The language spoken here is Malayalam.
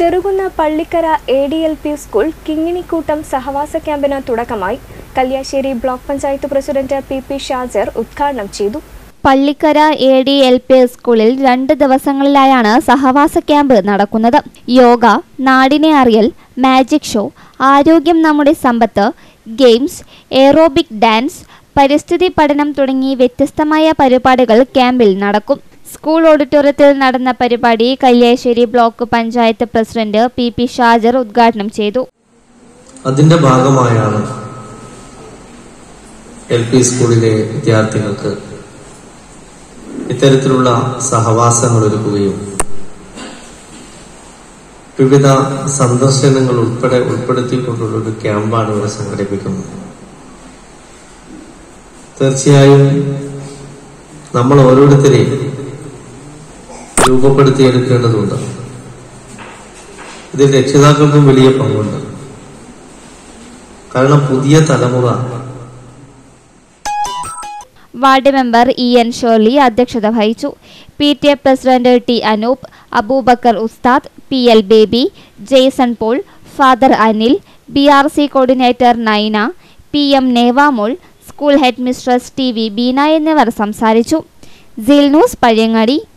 ചെറുകുന്ന Pallikkara A D L P school Kinginikoottam സഹവാസ ക്യാമ്പിന് തുടക്കമായി Kalliasseri block panchayat president P P Shajar ഉദ്ഘാടനം ചെയ്തു Pallikkara A D L P സ്കൂളിൽ രണ്ട് ദിവസങ്ങളിലായാണ് സഹവാസ ക്യാമ്പ് നടക്കുന്നത് യോഗ നാടിനെ അറിയൽ മാജിക് ഷോ ആരോഗ്യം നമ്മുടെ സമ്പത്ത് ഗെയിംസ് എയറോബിക് ഡാൻസ് പരിസ്ഥിതി പഠനം തുടങ്ങി വ്യത്യസ്തമായ പരിപാടികൾ ക്യാമ്പിൽ നടക്കും സ്കൂൾ ഓഡിറ്റോറിയത്തിൽ നടന്ന പരിപാടി Kalliasseri block panchayat president P P Shajar ഉദ്ഘാടനം ചെയ്തു അതിന്റെ ഭാഗമായാണ് എൽ പി സ്കൂളിലെ വിദ്യാർത്ഥികൾക്ക് ഇത്തരത്തിലുള്ള സഹവാസങ്ങൾ ഒരുക്കുകയും വിവിധ സന്ദർശനങ്ങൾ ഉൾപ്പെടെ ഉൾപ്പെടുത്തിക്കൊണ്ടുള്ള ഒരു ക്യാമ്പാണ് ഇവിടെ സംഘടിപ്പിക്കുന്നത് തീർച്ചയായും നമ്മൾ ഓരോരുത്തരെയും രൂപപ്പെടുത്തിയെടുക്കേണ്ടതുണ്ട് ഇതിൽ രക്ഷിതാക്കൾക്കും വലിയ പങ്കുണ്ട് കാരണം പുതിയ തലമുറ ward member E N Shirley അധ്യക്ഷത വഹിച്ചു P T A president T Anoop Aboobacker Usthad P L Baby Jaison Paul father Anil B R C coordinator Naina P M Nevamol school headmistress T V Beena എന്നിവർ സംസാരിച്ചു സീൽ ന്യൂസ് പഴയങ്ങാടി